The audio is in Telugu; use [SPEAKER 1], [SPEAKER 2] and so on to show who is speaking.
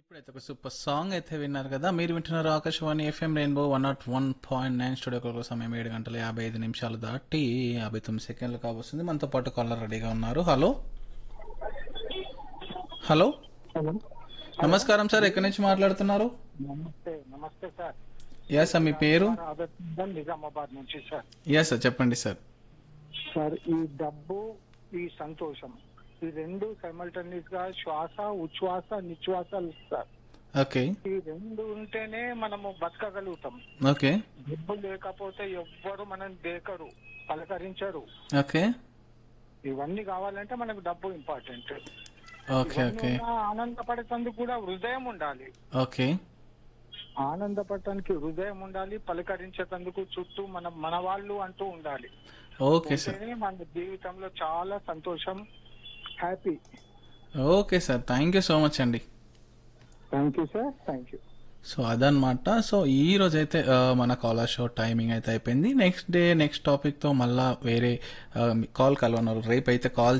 [SPEAKER 1] ఇప్పుడైతే ఒక సూపర్ సాంగ్ అయితే విన్నారు కదా మీరు వింటున్నారు Akashvani FM rainbow one nought one point nine studio కొరకు సమయం ఏడు గంటల యాభై ఐదు నిమిషాలు దాటి యాభై తొమ్మిది సెకండ్లు కావస్తుంది మనతో పాటు కాలర్ రెడీగా ఉన్నారు హలో హలో
[SPEAKER 2] హలో
[SPEAKER 1] నమస్కారం సార్ ఎక్కడి నుంచి మాట్లాడుతున్నారు
[SPEAKER 2] నమస్తే నమస్తే సార్
[SPEAKER 1] ఎస్ సార్ మీ పేరు
[SPEAKER 2] ఆదర్శం నిజామాబాద్ నుంచి సార్
[SPEAKER 1] ఎస్ సార్ చెప్పండి సార్
[SPEAKER 2] సార్ ఈ డబ్బు ఈ సంతోషం ఈ రెండు సైమల్టేనియస్ గా శ్వాస ఉచ్ఛ్వాస నిశ్వాసాలు సార్
[SPEAKER 1] ఓకే
[SPEAKER 2] ఈ రెండు ఉంటేనే మనము బతకగలుగుతాం
[SPEAKER 1] ఓకే
[SPEAKER 2] డబ్బు లేకపోతే ఎవ్వరు మనం దేకరు పలకరించరు
[SPEAKER 1] ఓకే
[SPEAKER 2] ఇవన్నీ కావాలంటే మనకు డబ్బు ఇంపార్టెంట్
[SPEAKER 1] ఓకే ఓకే
[SPEAKER 2] ఆనందపడేందుకు కూడా హృదయం ఉండాలి
[SPEAKER 1] ఓకే
[SPEAKER 2] ఆనందపడటానికి హృదయం ఉండాలి పలకరించేందుకు చుట్టూ మన మన వాళ్ళు అంటూ ఉండాలి
[SPEAKER 1] ఓకే సార్
[SPEAKER 2] ఉంటేనే మన జీవితంలో చాలా సంతోషం happy
[SPEAKER 1] okay sir thank you so much అండి
[SPEAKER 2] thank you sir thank you
[SPEAKER 1] so అదనమాట సో ఈ రోజు అయితే ఆ, మన కాలర్ షో టైమింగ్ అయితే అయిపోయింది నెక్స్ట్ డే నెక్స్ట్ టాపిక్తో మళ్ళా వేరే కాల్ కలవన్నారు రేపు అయితే కాల్